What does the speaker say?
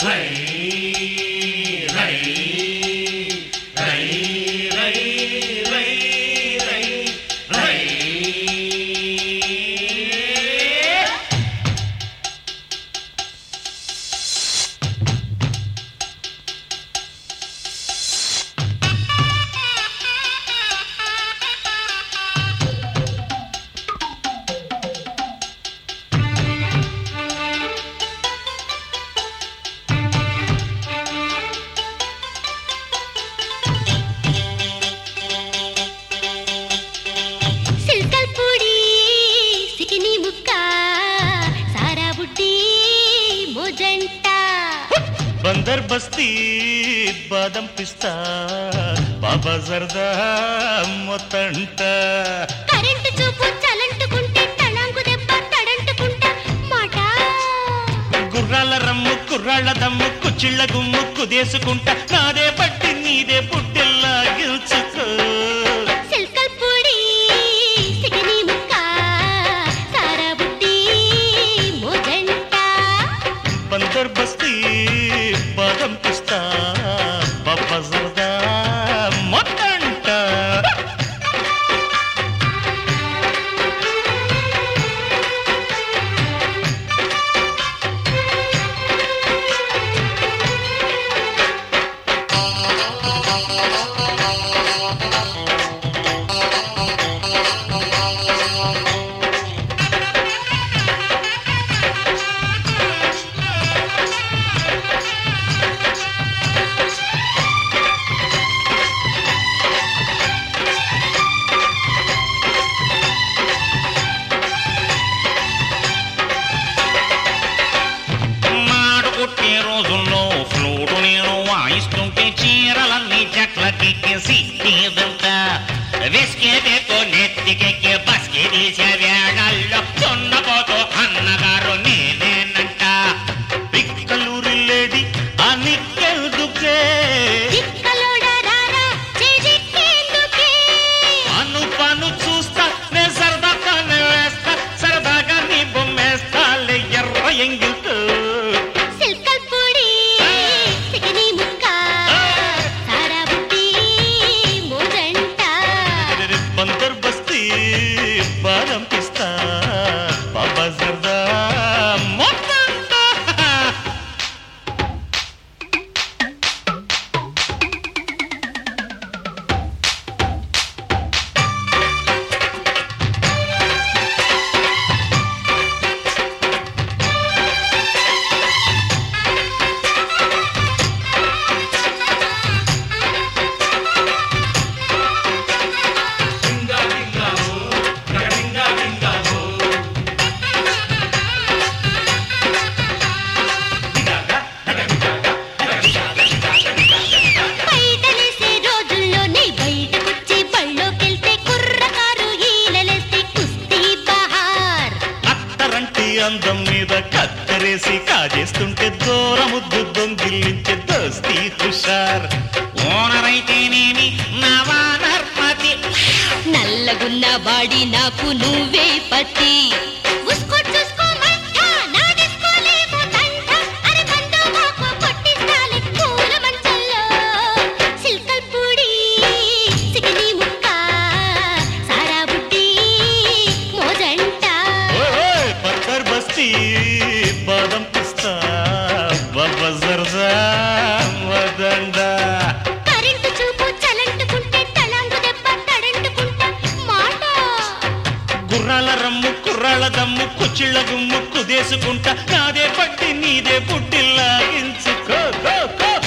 రై రై రై రై రై రై రై సిల్కల్ పొడి సికిని ముక్క సారా బుడ్డి మోజంట బందర్ బస్తీ బాదం పిస్తా బాబా జర్దా మొత్తంట కరెంటు చూపు చలంటుకుంటే తళాంగు దెబ్బ తడంటుకుంటా మాట గుర్రాల రమ్ము కుర్రాళ్ళ దమ్ము కుచ్చిళ్ళ గుమ్ము కుదేసుకుంటా నాదే పట్టి నీదే పుట్టిల్లా గెలుచుకో సిల్కల్ పొడి సికిని ముక్క సారా బుడ్డి మోజంట బందర్ బస్తీ బాదం పిస్తా బాబా జర్దా మొత్తంట నాడు కొట్టే రోజుల్లో ఫ్లూటు నేను వాయిస్తుంటే చీరలన్నీ చెట్లకెక్కేసి తీదంట విస్కేదేతో నెత్తికెక్కే బస్కి తీసే వేళల్లో చున్నపోతూ అన్నగారు నేనేనంట పిక్కలూరి లేడి అనికెందుకే చిక్కలోడ రారా చేజిక్కేందుకే అను పను చూస్తా నే సరదాగానే వేస్తా సరదాగా నీ బొమ్మేస్తాలే ఎర్ర ఎంగిల్తో సిల్కల్ పొడి సికిని ముక్క సారా బుడ్డి మోజంట బందర్ బస్తీ బాదం పిస్తా బాబా జర్దా మొత్తంతా బయటలేసే రోజుల్లోనే బయటకొచ్చి బళ్ళోకెళ్తే కుర్రకారు ఈలలేస్తే కుస్తీ బహార్ అత్తరంటి అందం మీద కత్తరేసి కాజేస్తుంటే దూరముద్దు దొంగిలించే దోస్తీ హుషార్ ఓనర్ అయితేనేమి నవానర్మతి నల్లగున్న బాడీ నాకు నువ్వే పతి ఉస్కో చూసుకో మంట నా డిస్కోలేమో తంట అరే బందో మాకు కొట్టిస్తాలే పూల మంచంలో సిల్కల్ పూడి సిగిని ముక్క సారా బుడ్డి మోజంట ఓయ్ పత్తర్ బస్తీ బాదం పిస్తా బాబా జర్దా వదండా కరెంటు చూపు చలంటుకుంటే తళాంగు దెబ్బ తడంటుకుంటా మాట గుర్రాల రమ్ము కుర్రాళ్ళ దమ్ము కుచ్చిళ్ళ గుమ్ము కుదేసుకుంటా నాదే పట్టి నీదే పుట్టిల్లాగించుకో కో కో